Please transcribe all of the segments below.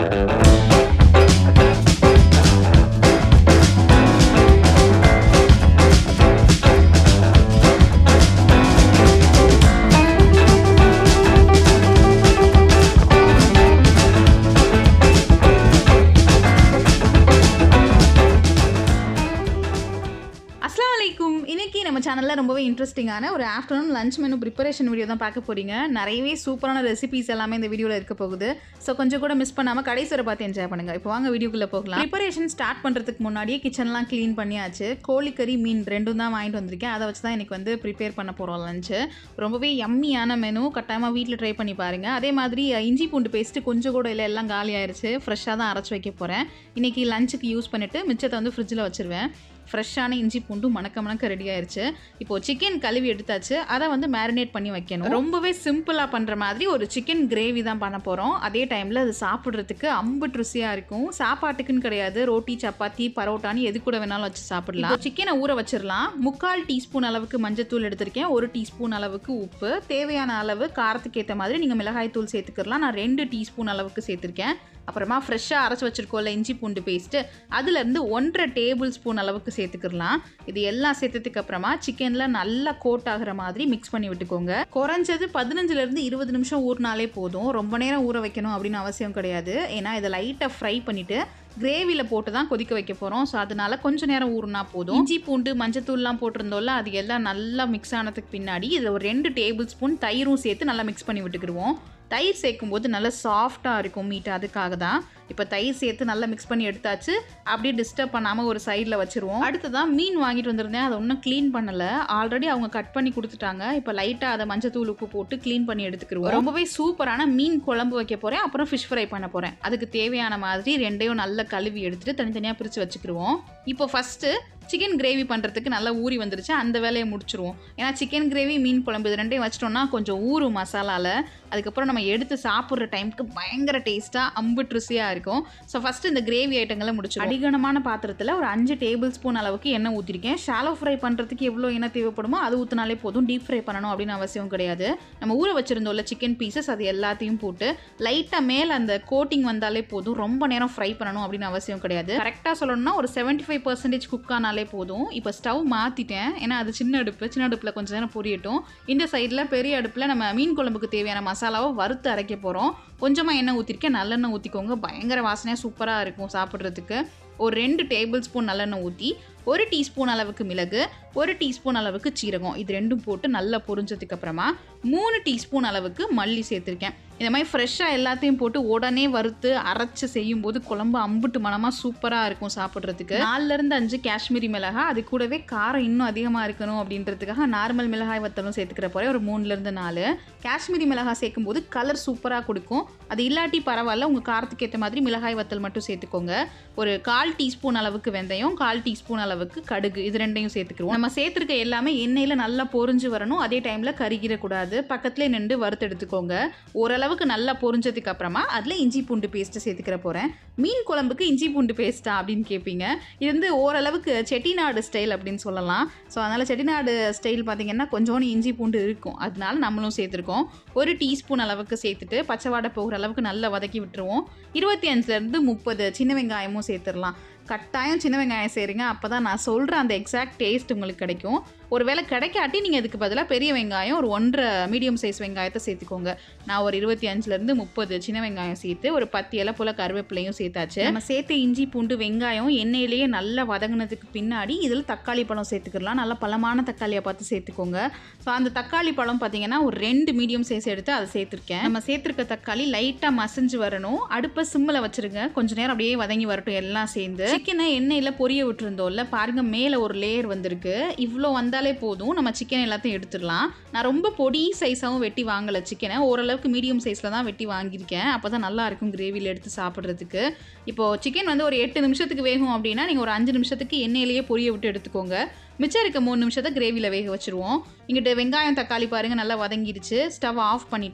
அஸ்லாம் வலைக்கும் இன்னைக்கு நம்ம சேனலில் ரொம்பவே இன்ட்ரெஸ்டிங்கான ஒரு afternoon lunch menu preparation video தான் பார்க்க போறீங்க நிறையவே சூப்பரான ரெசிபிஸ் எல்லாமே இந்த வீடியோவில் இருக்க போகுது ஸோ கொஞ்சம் கூட மிஸ் பண்ணாமல் கடைசி வரை பார்த்து என்ஜாய் பண்ணுங்க இப்போ வாங்க வீடியோக்குள்ளே போகலாம் ப்ரிப்பரேஷன் ஸ்டார்ட் பண்ணுறதுக்கு முன்னாடியே கிச்சன்லாம் க்ளீன் பண்ணியாச்சு கோழிக்கறி மீன் ரெண்டும் தான் வாங்கிட்டு வந்திருக்கேன் அதை வச்சு தான் எனக்கு வந்து ப்ரிப்பேர் பண்ண போகிறோம் லஞ்சு ரொம்பவே யம்மியான மெனு கட்டாயமாக வீட்டில் ட்ரை பண்ணி பாருங்க அதே மாதிரி அஹ், இஞ்சி பூண்டு பேஸ்ட்டு கொஞ்சம் கூட இல்லை எல்லாம் காலி ஆயிருச்சு ஃப்ரெஷ்ஷாக தான் அரைச்சி வைக்க போகிறேன் இன்னைக்கு லஞ்சுக்கு யூஸ் பண்ணிவிட்டு மிச்சத்தை வந்து ஃப்ரிட்ஜில் வச்சிருவேன் ஃப்ரெஷ்ஷான இஞ்சி பூண்டு மணக்க மணக்க ரெடி ஆயிருச்சு இப்போ சிக்கன் கழுவி எடுத்தாச்சு அதை வந்து மேரினேட் பண்ணி வைக்கணும் ரொம்பவே சிம்பிளாக பண்ணுற மாதிரி ஒரு சிக்கன் கிரேவி தான் பண்ண போகிறோம் அதே டைமில் அது சாப்பிட்றதுக்கு அம்புட்டு ருசியாக இருக்கும் சாப்பாட்டுக்குன்னு கிடையாது ரோட்டி சப்பாத்தி பரோட்டான்னு எது கூட வேணாலும் வச்சு சாப்பிடலாம் சிக்கனை ஊற வச்சிடலாம் முக்கால் டீஸ்பூன் அளவுக்கு மஞ்சத்தூள் எடுத்திருக்கேன் ஒரு டீஸ்பூன் அளவுக்கு உப்பு தேவையான அளவு காரத்துக்கு ஏற்ற மாதிரி நீங்கள் மிளகாய் தூள் சேர்த்துக்கலாம் நான் ரெண்டு டீஸ்பூன் அளவுக்கு சேர்த்துருக்கேன் அப்புறமா ஃப்ரெஷ்ஷாக அரைச்சி வச்சிருக்கோம்ல இஞ்சி பூண்டு பேஸ்ட்டு அதுலேருந்து ஒன்றரை டேபிள் ஸ்பூன் அளவுக்கு சேர்த்துக்கிடலாம் இது எல்லாம் சேர்த்ததுக்கு அப்புறமா சிக்கனில் நல்லா கோட் ஆகிற மாதிரி மிக்ஸ் பண்ணி விட்டுக்கோங்க குறைஞ்சது பதினஞ்சுலேருந்து இருபது நிமிஷம் ஊறினாலே போதும் ரொம்ப நேரம் ஊற வைக்கணும் அப்படின்னு அவசியம் கிடையாது ஏன்னா இதை லைட்டாக ஃப்ரை பண்ணிவிட்டு கிரேவியில் போட்டு தான் கொதிக்க வைக்க போகிறோம் ஸோ அதனால கொஞ்ச நேரம் ஊறுனா போதும் இஞ்சி பூண்டு மஞ்சத்தூள்லாம் போட்டிருந்தோம்ல அது எல்லாம் நல்லா மிக்ஸ் ஆனதுக்கு பின்னாடி இதில் ஒரு ரெண்டு டேபிள் ஸ்பூன் தயிரும் சேர்த்து நல்லா மிக்ஸ் பண்ணி விட்டுக்கிடுவோம் தயிர் சேர்க்கும்போது நல்லா சாஃப்டாக இருக்கும் மீட் அதுக்காக தான் இப்போ தயிர் சேர்த்து நல்லா மிக்ஸ் பண்ணி எடுத்தாச்சு அப்படியே டிஸ்டர்ப் பண்ணாமல் ஒரு சைடில் வச்சுருவோம் அடுத்ததான் மீன் வாங்கிட்டு வந்திருந்தேன் அதை ஒன்றும் க்ளீன் பண்ணலை ஆல்ரெடி அவங்க கட் பண்ணி கொடுத்துட்டாங்க இப்போ லைட்டாக அதை மஞ்சத்தூள் உப்பு போட்டு க்ளீன் பண்ணி எடுத்துக்கிடுவோம் ரொம்பவே சூப்பரான மீன் குழம்பு வைக்க போகிறேன் அப்புறம் ஃபிஷ் ஃப்ரை பண்ண போகிறேன் அதுக்கு தேவையான மாதிரி ரெண்டையும் நல்லா கழுவி எடுத்துட்டு தனித்தனியாக பிரித்து வச்சுக்கிடுவோம் இப்போ ஃபஸ்ட்டு சிக்கன் கிரேவி பண்ணுறதுக்கு நல்லா ஊறி வந்துருச்சு அந்த வேலையை முடிச்சிருவோம் ஏன்னா சிக்கன் கிரேவி மீன் குழம்பு இது ரெண்டையும் வச்சிட்டோம்னா கொஞ்சம் ஊறும் மசாலாவில் அதுக்கப்புறம் நம்ம எடுத்து சாப்பிட்ற டைமுக்கு பயங்கர டேஸ்ட்டாக அம்புட்டு ருசியாக இருக்கும் ஸோ ஃபஸ்ட்டு இந்த கிரேவி ஐட்டங்களை முடிச்சிடும் அடிகனமான பாத்திரத்தில் ஒரு அஞ்சு டேபிள் ஸ்பூன் அளவுக்கு எண்ணெய் ஊற்றிருக்கேன் ஷாலோ ஃப்ரை பண்ணுறதுக்கு எவ்வளோ எண்ணெய் தேவைப்படுமோ அது ஊற்றினாலே போதும் டீப் ஃப்ரை பண்ணணும் அப்படின்னு அவசியம் கிடையாது நம்ம ஊற வச்சிருந்தோம்ல சிக்கன் பீசஸ் அது எல்லாத்தையும் போட்டு லைட்டாக மேலே அந்த கோட்டிங் வந்தாலே போதும் ரொம்ப நேரம் ஃப்ரை பண்ணணும் அப்படின்னு அவசியம் கிடையாது கரெக்டாக சொல்லணும்னா ஒரு செவன்ட்டி ஃபைவ் பர்சன்டேஜ் குக் ஆனாலே போதும் இப்போ ஸ்டவ் மாற்றிட்டேன் ஏன்னா அது சின்ன அடுப்பு சின்ன அடுப்பில் கொஞ்சம் நேரம் பொரியட்டும் இந்த சைடில் பெரிய அடுப்பில் நம்ம மீன் குழம்புக்கு தேவையான மசாலாவை வறுத்து அரைக்க போகிறோம் கொஞ்சமாக எண்ணெய் ஊற்றிருக்கேன் நல்லெண்ணெய் ஊற்றிக்கோங்க பயங்கர வாசனையாக சூப்பராக இருக்கும் சாப்பிட்றதுக்கு ஒரு ரெண்டு டேபிள் ஸ்பூன் நல்லெண்ணெய் ஊற்றி ஒரு டீஸ்பூன் அளவுக்கு மிளகு ஒரு டீஸ்பூன் அளவுக்கு சீரகம் இது ரெண்டும் போட்டு நல்லா பொரிஞ்சதுக்கு அப்புறமா மூணு டீஸ்பூன் அளவுக்கு மல்லி சேர்த்துருக்கேன் இந்த மாதிரி ஃப்ரெஷ்ஷாக எல்லாத்தையும் போட்டு உடனே வறுத்து அரைச்சு செய்யும்போது குழம்பு அம்புட்டு மனமாக சூப்பராக இருக்கும் சாப்பிட்றதுக்கு நாலுலேருந்து அஞ்சு காஷ்மீரி மிளகாய் அது கூடவே காரம் இன்னும் அதிகமாக இருக்கணும் அப்படின்றதுக்காக நார்மல் மிளகாய் வத்தலும் சேர்த்துக்கிற போகிறேன் ஒரு மூணுலேருந்து நாலு காஷ்மீரி மிளகாய் சேர்க்கும்போது கலர் சூப்பராக கொடுக்கும் அது இல்லாட்டி பரவாயில்ல உங்கள் காரத்துக்கு ஏற்ற மாதிரி மிளகாய் வத்தல் மட்டும் சேர்த்துக்கோங்க ஒரு கால் டீஸ்பூன் அளவுக்கு வெந்தயம் கால் டீஸ்பூன் அளவுக்கு கடுகு இது ரெண்டையும் சேர்த்துக்கிருவோம் நம்ம சேர்த்துருக்க எல்லாமே எண்ணெயில் நல்லா பொரிஞ்சு வரணும் அதே டைமில் கருகிடக்கூடாது பக்கத்துலேயே நின்று வறுத்து எடுத்துக்கோங்க ஓரளவுக்கு நல்லா பொரிஞ்சதுக்கு அப்புறமா அதில் இஞ்சி பூண்டு பேஸ்ட்டு சேர்த்துக்கிற போகிறேன் மீன் குழம்புக்கு இஞ்சி பூண்டு பேஸ்ட்டா அப்படின்னு கேட்பீங்க இது வந்து ஓரளவுக்கு செட்டிநாடு ஸ்டைல் அப்படின்னு சொல்லலாம் ஸோ அதனால் செட்டிநாடு ஸ்டைல் பார்த்தீங்கன்னா கொஞ்சோண்டு இஞ்சி பூண்டு இருக்கும் அதனால நம்மளும் சேர்த்துருக்கோம் ஒரு டீஸ்பூன் அளவுக்கு சேர்த்துட்டு பச்சை வாடை போகிற அளவுக்கு நல்லா வதக்கி விட்டுருவோம் இருபத்தி அஞ்சுலேருந்து முப்பது சின்ன வெங்காயமும் சேர்த்துடலாம் கட்டாயம் சின்ன வெங்காயம் சேருங்க அப்போ தான் நான் சொல்கிற அந்த எக்ஸாக்ட் டேஸ்ட் உங்களுக்கு கிடைக்கும் ஒருவேளை கிடைக்காட்டி நீங்கள் அதுக்கு பதிலாக பெரிய வெங்காயம் ஒரு ஒன்றரை மீடியம் சைஸ் வெங்காயத்தை சேர்த்துக்கோங்க நான் ஒரு இருபத்தி அஞ்சுலேருந்து முப்பது சின்ன வெங்காயம் சேர்த்து ஒரு பத்து இலை போல் கருவேப்பிலையும் சேர்த்தாச்சு நம்ம சேர்த்த இஞ்சி பூண்டு வெங்காயம் எண்ணெயிலேயே நல்லா வதங்கினதுக்கு பின்னாடி இதில் தக்காளி பழம் சேர்த்துக்கலாம் நல்லா பழமான தக்காளியை பார்த்து சேர்த்துக்கோங்க ஸோ அந்த தக்காளி பழம் பார்த்தீங்கன்னா ஒரு ரெண்டு மீடியம் சைஸ் எடுத்து அதை சேர்த்துருக்கேன் நம்ம சேர்த்துருக்க தக்காளி லைட்டாக மசிஞ்சு வரணும் அடுப்பை சிம்மில் வச்சிருங்க கொஞ்ச நேரம் அப்படியே வதங்கி வரட்டும் எல்லாம் சேர்ந்து சிக்கனை எண்ணெயில் பொரிய விட்டுருந்தோம்ல பாருங்க மேலே ஒரு லேயர் வந்திருக்கு இவ்வளோ வந்தாலே போதும் நம்ம சிக்கன் எல்லாத்தையும் எடுத்துடலாம் நான் ரொம்ப பொடி சைஸாகவும் வெட்டி வாங்கலை சிக்கனை ஓரளவுக்கு மீடியம் சைஸில் தான் வெட்டி வாங்கியிருக்கேன் அப்போ தான் நல்லா இருக்கும் கிரேவியில் எடுத்து சாப்பிட்றதுக்கு இப்போது சிக்கன் வந்து ஒரு எட்டு நிமிஷத்துக்கு வேகும் அப்படின்னா நீங்கள் ஒரு அஞ்சு நிமிஷத்துக்கு எண்ணெயிலேயே பொரிய விட்டு எடுத்துக்கோங்க மிச்சம் இருக்க மூணு நிமிஷத்தை கிரேவியில் வேக வச்சுருவோம் இங்கிட்ட வெங்காயம் தக்காளி பாருங்கள் நல்லா வதங்கிடுச்சு ஸ்டவ் ஆஃப் பண்ணிட்டேன்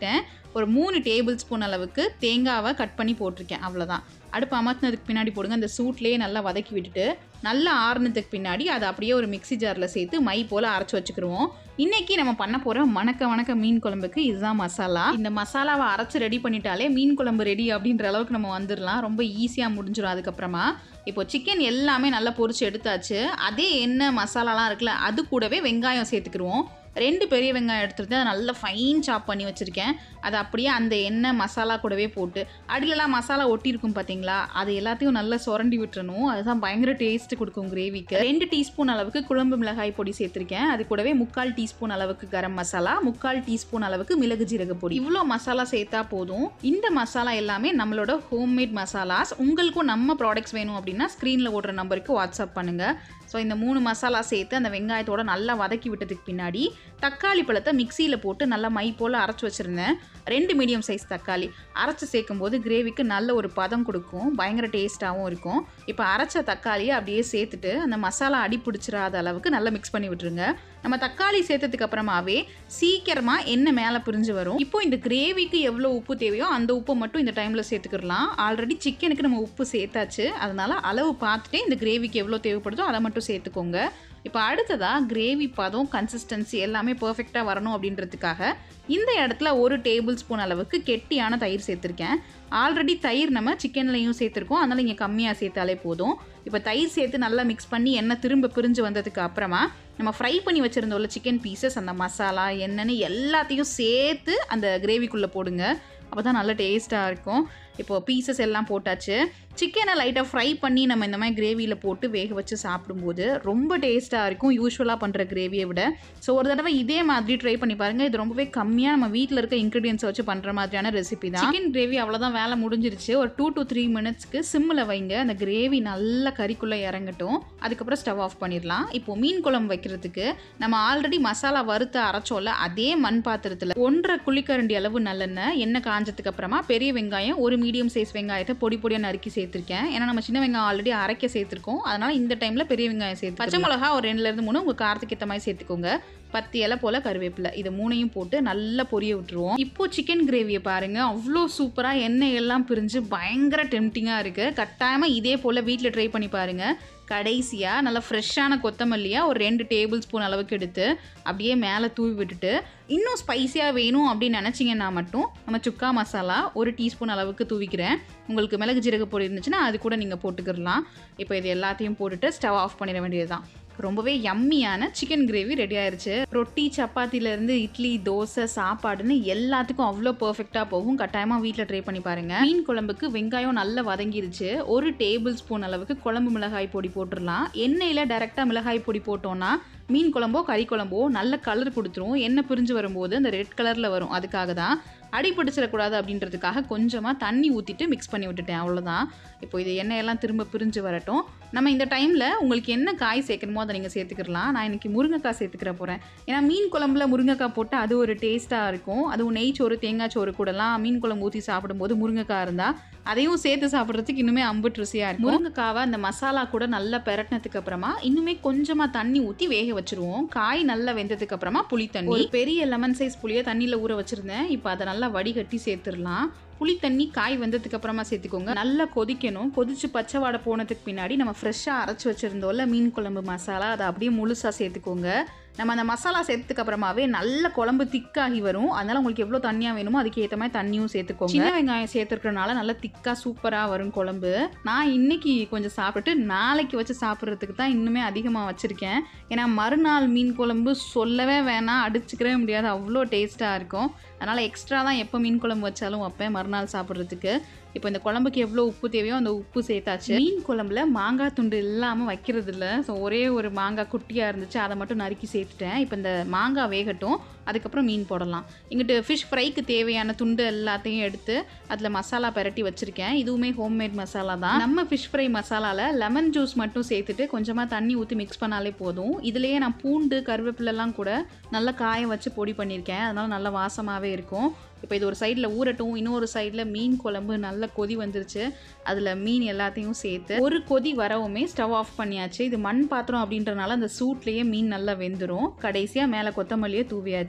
ஒரு மூணு டேபிள் ஸ்பூன் அளவுக்கு தேங்காவை கட் பண்ணி போட்டிருக்கேன் அவ்வளோதான் அடுப்பு அமர்த்தினதுக்கு பின்னாடி போடுங்க அந்த சூட்லேயே நல்லா வதக்கி விட்டுட்டு நல்லா ஆறுனதுக்கு பின்னாடி அதை அப்படியே ஒரு மிக்ஸி ஜாரில் சேர்த்து மை போல் அரைச்சி வச்சுக்கிருவோம் இன்னைக்கு நம்ம பண்ண போகிற வணக்க வணக்க மீன் குழம்புக்கு இதுதான் மசாலா இந்த மசாலாவை அரைச்சி ரெடி பண்ணிட்டாலே மீன் குழம்பு ரெடி அப்படின்ற அளவுக்கு நம்ம வந்துடலாம் ரொம்ப ஈஸியாக முடிஞ்சிடும் அதுக்கப்புறமா இப்போ சிக்கன் எல்லாமே நல்லா பொரிச்சு எடுத்தாச்சு அதே எண்ணெய் மசாலாலாம் இருக்குல்ல அது கூடவே வெங்காயம் சேர்த்துக்கிருவோம் ரெண்டு பெரிய வெங்காயம் எடுத்துட்டு அதை நல்லா ஃபைன் சாப் பண்ணி வச்சுருக்கேன் அதை அப்படியே அந்த எண்ணெய் மசாலா கூடவே போட்டு அடியிலலாம் மசாலா ஒட்டியிருக்கும் பார்த்தீங்களா அது எல்லாத்தையும் நல்லா சுரண்டி விட்டுறணும் அதுதான் பயங்கர டேஸ்ட் கொடுக்கும் கிரேவிக்கு ரெண்டு டீஸ்பூன் அளவுக்கு குழம்பு மிளகாய் பொடி சேர்த்துருக்கேன் அது கூடவே முக்கால் டீஸ்பூன் அளவுக்கு கரம் மசாலா முக்கால் டீஸ்பூன் அளவுக்கு மிளகு ஜீரக பொடி இவ்வளோ மசாலா சேர்த்தா போதும் இந்த மசாலா எல்லாமே நம்மளோட ஹோம்மேட் மசாலாஸ் உங்களுக்கும் நம்ம ப்ராடக்ட்ஸ் வேணும் அப்படின்னா ஸ்க்ரீனில் ஓடுற நம்பருக்கு வாட்ஸ்அப் பண்ணுங்கள் ஸோ இந்த மூணு மசாலா சேர்த்து அந்த வெங்காயத்தோட நல்லா வதக்கி விட்டதுக்கு பின்னாடி தக்காளி பழத்தை மிக்சியில் போட்டு நல்லா மை போல் அரைச்சி வச்சுருந்தேன் ரெண்டு மீடியம் சைஸ் தக்காளி அரைச்சி சேர்க்கும் போது கிரேவிக்கு நல்ல ஒரு பதம் கொடுக்கும் பயங்கர டேஸ்ட்டாகவும் இருக்கும் இப்போ அரைச்ச தக்காளியை அப்படியே சேர்த்துட்டு அந்த மசாலா அடி பிடிச்சிடாத அளவுக்கு நல்லா மிக்ஸ் பண்ணி விட்டுருங்க நம்ம தக்காளி சேர்த்ததுக்கு அப்புறமாவே சீக்கிரமாக எண்ணெய் மேலே பிரிஞ்சு வரும் இப்போ இந்த கிரேவிக்கு எவ்வளோ உப்பு தேவையோ அந்த உப்பை மட்டும் இந்த டைமில் சேர்த்துக்கிடலாம் ஆல்ரெடி சிக்கனுக்கு நம்ம உப்பு சேர்த்தாச்சு அதனால அளவு பார்த்துட்டு இந்த கிரேவிக்கு எவ்வளோ தேவைப்படுதோ அதை மட்டும் சேர்த்துக்கோங்க இப்போ அடுத்ததாக கிரேவி பதம் கன்சிஸ்டன்சி எல்லாமே பர்ஃபெக்டாக வரணும் அப்படின்றதுக்காக இந்த இடத்துல ஒரு டேபிள் ஸ்பூன் அளவுக்கு கெட்டியான தயிர் சேர்த்துருக்கேன் ஆல்ரெடி தயிர் நம்ம சிக்கன்லையும் சேர்த்துருக்கோம் அதனால் இங்கே கம்மியாக சேர்த்தாலே போதும் இப்போ தயிர் சேர்த்து நல்லா மிக்ஸ் பண்ணி எண்ணெய் திரும்ப பிரிஞ்சு வந்ததுக்கு அப்புறமா நம்ம ஃப்ரை பண்ணி வச்சுருந்தோம்ல சிக்கன் பீசஸ் அந்த மசாலா எண்ணெய்னு எல்லாத்தையும் சேர்த்து அந்த கிரேவிக்குள்ளே போடுங்க அப்போ தான் நல்ல டேஸ்ட்டாக இருக்கும் இப்போது பீசஸ் எல்லாம் போட்டாச்சு சிக்கனை லைட்டாக ஃப்ரை பண்ணி நம்ம இந்த மாதிரி கிரேவியில் போட்டு வேக வச்சு சாப்பிடும்போது ரொம்ப டேஸ்ட்டாக இருக்கும் யூஸ்வலாக பண்ணுற கிரேவியை விட ஸோ ஒரு தடவை இதே மாதிரி ட்ரை பண்ணி பாருங்கள் இது ரொம்பவே கம்மியாக நம்ம வீட்டில் இருக்க இன்க்ரீடியன்ஸ் வச்சு பண்ணுற மாதிரியான ரெசிபி தான் சிக்கன் கிரேவி அவ்வளோதான் வேலை முடிஞ்சிருச்சு ஒரு டூ டு த்ரீ மினிட்ஸ்க்கு சிம்மில் வைங்க அந்த கிரேவி நல்லா கறிக்குள்ளே இறங்கட்டும் அதுக்கப்புறம் ஸ்டவ் ஆஃப் பண்ணிடலாம் இப்போ மீன் குழம்பு வைக்கிறதுக்கு நம்ம ஆல்ரெடி மசாலா வறுத்து அரைச்சோம்ல அதே மண் பாத்திரத்தில் ஒன்றரை குழிக்கரண்டி அளவு நல்லெண்ணெய் எண்ணெய் காஞ்சதுக்கு அப்புறமா பெரிய வெங்காயம் ஒரு மீடியம் சைஸ் வெங்காயத்தை பொடி பொடியாக நறுக்கி சேர்த்துருக்கேன் ஏன்னா நம்ம சின்ன வெங்காயம் ஆல்ரெடி அரைக்க சேர்த்துருக்கோம் அதனால் இந்த டைமில் பெரிய வெங்காயம் சேர்த்து பச்சை மிளகா ஒரு ரெண்டுலேருந்து மூணு உங்கள் காரத்துக்கு ஏற்ற மாதிரி சேர்த்துக்கோங்க பத்து இலை போல் கருவேப்பிலை இது மூணையும் போட்டு நல்லா பொரிய விட்டுருவோம் இப்போ சிக்கன் கிரேவியை பாருங்கள் அவ்வளோ சூப்பராக எண்ணெய் எல்லாம் பிரிஞ்சு பயங்கர டெம்டிங்காக இருக்குது கட்டாயமாக இதே போல் வீட்டில் ட்ரை பண்ணி பாருங்கள் கடைசியாக நல்லா ஃப்ரெஷ்ஷான கொத்தமல்லியாக ஒரு ரெண்டு டேபிள் ஸ்பூன் அளவுக்கு எடுத்து அப்படியே மேலே தூவி விட்டுட்டு இன்னும் ஸ்பைஸியாக வேணும் அப்படின்னு நினச்சிங்கன்னா மட்டும் நம்ம சுக்கா மசாலா ஒரு டீஸ்பூன் அளவுக்கு தூவிக்கிறேன் உங்களுக்கு மிளகு ஜீரக பொடி இருந்துச்சுன்னா அது கூட நீங்கள் போட்டுக்கிடலாம் இப்போ இது எல்லாத்தையும் போட்டுட்டு ஸ்டவ் ஆஃப் பண்ணிட வேண்டியது தான் ரொம்பவே யம்மியான சிக்கன் கிரேவி ரெடி ஆயிருச்சு ரொட்டி சப்பாத்திலேருந்து இட்லி தோசை சாப்பாடுன்னு எல்லாத்துக்கும் அவ்வளோ பர்ஃபெக்டாக போகும் கட்டாயமாக வீட்டில் ட்ரை பண்ணி பாருங்க மீன் குழம்புக்கு வெங்காயம் நல்லா வதங்கிருச்சு ஒரு டேபிள் ஸ்பூன் அளவுக்கு குழம்பு மிளகாய் பொடி போட்டுடலாம் எண்ணெயில் டைரெக்டாக மிளகாய் பொடி போட்டோன்னா மீன் குழம்போ கறி குழம்போ நல்ல கலர் கொடுத்துரும் எண்ணெய் பிரிஞ்சு வரும்போது அந்த ரெட் கலரில் வரும் அதுக்காக தான் அடி பிடிச்சிடக்கூடாது அப்படின்றதுக்காக கொஞ்சமாக தண்ணி ஊற்றிட்டு மிக்ஸ் பண்ணி விட்டுட்டேன் அவ்வளோதான் இப்போ இது எண்ணெயெல்லாம் திரும்ப பிரிஞ்சு வரட்டும் நம்ம இந்த டைமில் உங்களுக்கு என்ன காய் சேர்க்கணுமோ அதை நீங்கள் சேர்த்துக்கிடலாம் நான் இன்றைக்கி முருங்கைக்காய் சேர்த்துக்கிற போகிறேன் ஏன்னா மீன் குழம்புல முருங்கைக்காய் போட்டு அது ஒரு டேஸ்ட்டாக இருக்கும் அதுவும் நெய் சோறு தேங்காய் சோறு கூடலாம் மீன் குழம்பு ஊற்றி சாப்பிடும்போது முருங்கைக்காய் இருந்தால் அதையும் சேர்த்து சாப்பிட்றதுக்கு இன்னுமே அம்புட்டு ருசியாக இருக்கும் முருங்கைக்காவை அந்த மசாலா கூட நல்லா பெரட்டினதுக்கு அப்புறமா இன்னுமே கொஞ்சமாக தண்ணி ஊற்றி வேக வச்சிருவோம் காய் நல்லா வெந்ததுக்கு அப்புறமா புளி தண்ணி ஒரு பெரிய லெமன் சைஸ் புளியை தண்ணியில் ஊற வச்சிருந்தேன் இப்போ அதை நல்லா வடிகட்டி சேர்த்துடலாம் புளி தண்ணி காய் வெந்ததுக்கு அப்புறமா சேர்த்துக்கோங்க நல்லா கொதிக்கணும் கொதிச்சு பச்சை வாடை போனதுக்கு பின்னாடி நம்ம ஃப்ரெஷ்ஷாக அரைச்சி வச்சிருந்தோம்ல மீன் குழம்பு மசாலா அதை அப்படியே முழுசாக சேர்த்துக்கோங்க நம்ம அந்த மசாலா சேர்த்ததுக்கு அப்புறமாவே நல்ல குழம்பு திக்காகி வரும் அதனால உங்களுக்கு எவ்வளோ தண்ணியாக வேணுமோ அதுக்கு ஏற்ற மாதிரி தண்ணியும் சேர்த்துக்கோங்க சின்ன வெங்காயம் சேர்த்துருக்கறனால நல்லா திக்காக சூப்பராக வரும் குழம்பு நான் இன்னைக்கு கொஞ்சம் சாப்பிட்டுட்டு நாளைக்கு வச்சு சாப்பிட்றதுக்கு தான் இன்னுமே அதிகமாக வச்சுருக்கேன் ஏன்னா மறுநாள் மீன் குழம்பு சொல்லவே வேணாம் அடிச்சுக்கவே முடியாது அவ்வளோ டேஸ்ட்டாக இருக்கும் அதனால் எக்ஸ்ட்ரா தான் எப்போ மீன் குழம்பு வச்சாலும் வைப்பேன் மறுநாள் சாப்பிட்றதுக்கு இப்போ இந்த குழம்புக்கு எவ்வளோ உப்பு தேவையோ அந்த உப்பு சேர்த்தாச்சு மீன் குழம்புல மாங்காய் துண்டு இல்லாமல் வைக்கிறது இல்லை ஸோ ஒரே ஒரு மாங்காய் குட்டியாக இருந்துச்சு அதை மட்டும் நறுக்கி சேர்த்துட்டேன் இப்போ இந்த மாங்காய் வேகட்டும் அதுக்கப்புறம் மீன் போடலாம் இங்கிட்டு ஃபிஷ் ஃப்ரைக்கு தேவையான துண்டு எல்லாத்தையும் எடுத்து அதில் மசாலா பரட்டி வச்சுருக்கேன் இதுவுமே ஹோம்மேட் மசாலா தான் நம்ம ஃபிஷ் ஃப்ரை மசாலாவில் லெமன் ஜூஸ் மட்டும் சேர்த்துட்டு கொஞ்சமாக தண்ணி ஊற்றி மிக்ஸ் பண்ணாலே போதும் இதுலேயே நான் பூண்டு கருவேப்பிலெல்லாம் கூட நல்லா காய வச்சு பொடி பண்ணியிருக்கேன் அதனால் நல்லா வாசமாகவே இருக்கும் இப்போ இது ஒரு சைடில் ஊறட்டும் இன்னொரு சைடில் மீன் குழம்பு நல்ல கொதி வந்துருச்சு அதில் மீன் எல்லாத்தையும் சேர்த்து ஒரு கொதி வரவுமே ஸ்டவ் ஆஃப் பண்ணியாச்சு இது மண் பாத்திரம் அப்படின்றனால அந்த சூட்லேயே மீன் நல்லா வெந்துடும் கடைசியாக மேலே கொத்தமல்லியை தூவியாச்சு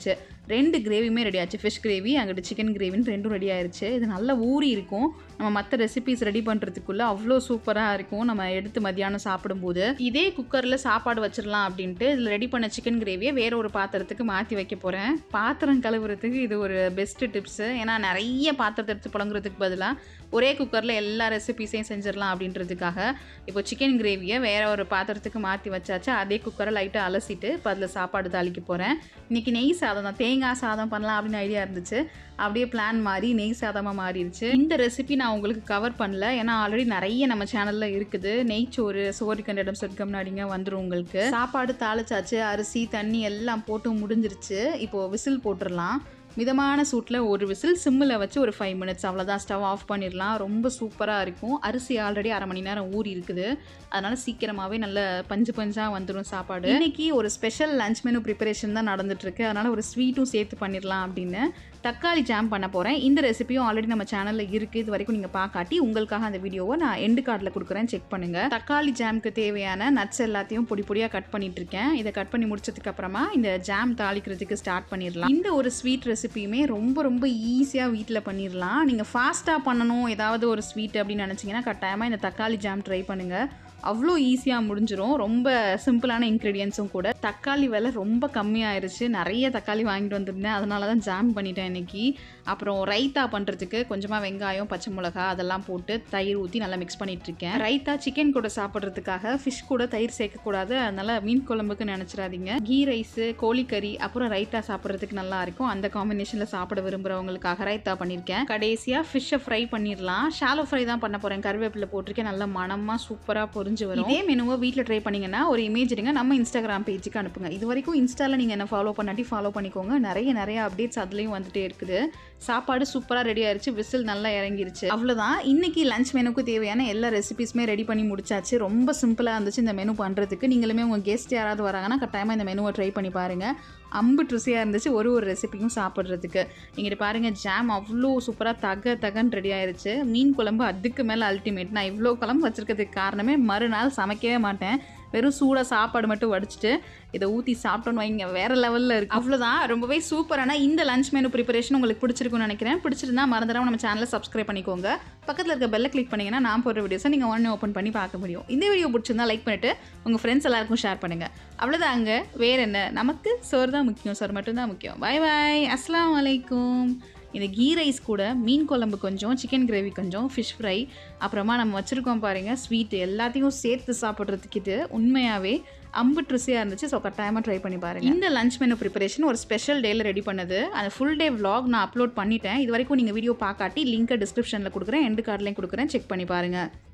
ஆயிடுச்சு ரெண்டு கிரேவியுமே ரெடி ஆச்சு ஃபிஷ் கிரேவி அங்கிட்டு சிக்கன் கிரேவின்னு ரெண்டும் ரெடி ஆயிடுச்சு இது நல்லா ஊறி இருக்கும் நம்ம மற்ற ரெசிபிஸ் ரெடி பண்ணுறதுக்குள்ளே அவ்வளோ சூப்பராக இருக்கும் நம்ம எடுத்து மதியானம் சாப்பிடும்போது இதே குக்கரில் சாப்பாடு வச்சிடலாம் அப்படின்ட்டு இதில் ரெடி பண்ண சிக்கன் கிரேவியை வேற ஒரு பாத்திரத்துக்கு மாற்றி வைக்க போகிறேன் பாத்திரம் கழுவுறதுக்கு இது ஒரு பெஸ்ட்டு டிப்ஸு ஏன்னா நிறைய பாத்திரத்தை எடுத்து புழங்குறதுக்கு பதிலாக ஒரே குக்கரில் எல்லா ரெசிபிஸையும் செஞ்சிடலாம் அப்படின்றதுக்காக இப்போ சிக்கன் கிரேவியை வேற ஒரு பாத்திரத்துக்கு மாற்றி வச்சாச்சு அதே குக்கரை லைட்டாக அலசிட்டு இப்போ அதில் சாப்பாடு தாளிக்க போகிறேன் இன்றைக்கி நெய் சாதம் தான் தேங்காய் சாதம் பண்ணலாம் அப்படின்னு ஐடியா இருந்துச்சு அப்படியே பிளான் மாறி நெய் சாதமாக மாறிடுச்சு இந்த ரெசிபி நான் உங்களுக்கு கவர் பண்ணல ஏன்னா ஆல்ரெடி நிறைய நம்ம சேனலில் இருக்குது நெய்ச்சோறு சோறு கண்டிடம் சொர்க்கம் நாடிங்க வந்துடும் உங்களுக்கு சாப்பாடு தாளிச்சாச்சு அரிசி தண்ணி எல்லாம் போட்டு முடிஞ்சிருச்சு இப்போது விசில் போட்டுடலாம் மிதமான சூட்டில் ஒரு விசில் சிம்மில் வச்சு ஒரு ஃபைவ் மினிட்ஸ் அவ்வளோதான் ஸ்டவ் ஆஃப் பண்ணிடலாம் ரொம்ப சூப்பராக இருக்கும் அரிசி ஆல்ரெடி அரை மணி நேரம் ஊறி இருக்குது அதனால் சீக்கிரமாகவே நல்ல பஞ்சு பஞ்சாக வந்துடும் சாப்பாடு இன்னைக்கு ஒரு ஸ்பெஷல் லஞ்ச் மெனு ப்ரிப்பரேஷன் தான் நடந்துட்டுருக்கு அதனால் ஒரு ஸ்வீட்டும் சேர்த்து பண்ணிடலாம் அப்படின்னு தக்காளி ஜாம் பண்ண போகிறேன் இந்த ரெசிபியும் ஆல்ரெடி நம்ம சேனலில் இருக்குது இது வரைக்கும் நீங்கள் பார்க்காட்டி உங்களுக்காக அந்த வீடியோவை நான் எண்டு கார்டில் கொடுக்குறேன் செக் பண்ணுங்கள் தக்காளி ஜாமுக்கு தேவையான நட்ஸ் எல்லாத்தையும் பொடி பொடியாக கட் பண்ணிட்டு இருக்கேன் இதை கட் பண்ணி முடிச்சதுக்கு அப்புறமா இந்த ஜாம் தாளிக்கிறதுக்கு ஸ்டார்ட் பண்ணிடலாம் இந்த ஒரு ஸ்வீட் ரெசிபியுமே ரொம்ப ரொம்ப ஈஸியாக வீட்டில் பண்ணிடலாம் நீங்கள் ஃபாஸ்ட்டாக பண்ணணும் ஏதாவது ஒரு ஸ்வீட் அப்படின்னு நினச்சிங்கன்னா கட்டாயமாக இந்த தக்காளி ஜாம் ட்ரை பண்ணுங்கள் அவ்வளோ ஈஸியாக முடிஞ்சிரும் ரொம்ப சிம்பிளான இன்க்ரீடியன்ஸும் கூட தக்காளி விலை ரொம்ப கம்மியாயிருச்சு நிறைய தக்காளி வாங்கிட்டு வந்திருந்தேன் அதனால தான் ஜாம் பண்ணிட்டேன் இன்னைக்கு அப்புறம் ரைத்தா பண்ணுறதுக்கு கொஞ்சமாக வெங்காயம் பச்சை மிளகா அதெல்லாம் போட்டு தயிர் ஊற்றி நல்லா மிக்ஸ் பண்ணிட்டு இருக்கேன் ரைத்தா சிக்கன் கூட சாப்பிட்றதுக்காக ஃபிஷ் கூட தயிர் சேர்க்கக்கூடாது அதனால மீன் குழம்புக்கு நினச்சிடாதீங்க கீ ரைஸு கோழிக்கறி அப்புறம் ரைத்தா சாப்பிட்றதுக்கு நல்லா இருக்கும் அந்த காம்பினேஷனில் சாப்பிட விரும்புகிறவங்களுக்காக ரைத்தா பண்ணியிருக்கேன் கடைசியாக ஃபிஷ்ஷை ஃப்ரை பண்ணிடலாம் ஷாலோ ஃப்ரை தான் பண்ண போகிறேன் கருவேப்பிலை போட்டிருக்கேன் நல்லா மனமாக சூப்பராக பொரிஞ்சு வரும் இதே மெனுவை வீட்டில் ட்ரை பண்ணீங்கன்னா ஒரு இமேஜ் எடுங்க நம்ம இன்ஸ்டாகிராம் பேஜுக்கு அனுப்புங்க இது வரைக்கும் இன்ஸ்டாவில் நீங்கள் என்ன ஃபாலோ பண்ணாட்டி ஃபாலோ பண்ணிக்கோங்க நிறைய நிறைய அப்டேட்ஸ் அதுலேயும் வந்துட்டே இருக்குது சாப்பாடு சூப்பராக ரெடி ஆயிருச்சு விசில் நல்லா இறங்கிருச்சு அவ்வளோதான் இன்னைக்கு லஞ்ச் மெனுக்கு தேவையான எல்லா ரெசிபிஸுமே ரெடி பண்ணி முடிச்சாச்சு ரொம்ப சிம்பிளாக இருந்துச்சு இந்த மெனு பண்ணுறதுக்கு நீங்களுமே உங்கள் கெஸ்ட் யாராவது வராங்கன்னா கட்டாயமாக இந்த மெனுவை ட்ரை பண்ணி பாருங்கள் அம்பு ருசியாக இருந்துச்சு ஒரு ஒரு ரெசிபியும் சாப்பிட்றதுக்கு நீங்கள் பாருங்கள் ஜாம் அவ்வளோ சூப்பராக தக தகன்னு ரெடி ஆயிருச்சு மீன் குழம்பு அதுக்கு மேலே அல்டிமேட் நான் இவ்வளோ குழம்பு வச்சுருக்கிறதுக்கு காரணமே மறுநாள் சமைக்கவே மாட்டேன் வெறும் சூடாக சாப்பாடு மட்டும் வடிச்சிட்டு இதை ஊற்றி சாப்பிட்டோன்னு வைங்க வேறு லெவலில் இருக்குது அவ்வளோதான் ரொம்பவே சூப்பரான இந்த லஞ்ச் மெனு ப்ரிப்பரேஷன் உங்களுக்கு பிடிச்சிருக்கும்னு நினைக்கிறேன் பிடிச்சிருந்தா மறந்துடாம நம்ம சேனலை சப்ஸ்கிரைப் பண்ணிக்கோங்க பக்கத்தில் இருக்க பெல்லை கிளிக் பண்ணிங்கன்னா நான் போடுற வீடியோஸை நீங்கள் ஒன்று ஓப்பன் பண்ணி பார்க்க முடியும் இந்த வீடியோ பிடிச்சிருந்தா லைக் பண்ணிவிட்டு உங்கள் ஃப்ரெண்ட்ஸ் எல்லாருக்கும் ஷேர் பண்ணுங்கள் அவ்வளோதாங்க வேறு என்ன நமக்கு சோறு தான் முக்கியம் சோறு மட்டும்தான் முக்கியம் பாய் பாய் அஸ்ஸலாமு அலைக்கும் இந்த கீ ரைஸ் கூட மீன் குழம்பு கொஞ்சம் சிக்கன் கிரேவி கொஞ்சம் ஃபிஷ் ஃப்ரை அப்புறமா நம்ம வச்சுருக்கோம் பாருங்கள் ஸ்வீட் எல்லாத்தையும் சேர்த்து சாப்பிட்றதுக்கு இது உண்மையாகவே அம்புட்டு ருசியாக இருந்துச்சு ஸோ கட்டாயமாக ட்ரை பண்ணி பாருங்கள் இந்த லஞ்ச் மெனு ப்ரிப்பரேஷன் ஒரு ஸ்பெஷல் டேயில் ரெடி பண்ணது அந்த ஃபுல் டே vlog நான் அப்லோட் பண்ணிட்டேன் இது வரைக்கும் நீங்கள் வீடியோ பார்க்காட்டி லிங்க்கை டிஸ்கிரிப்ஷனில் கொடுக்குறேன் எண்டு கார்ட்லேயும் கொடுக்குறேன் செக் பண்ணி பாருங்கள்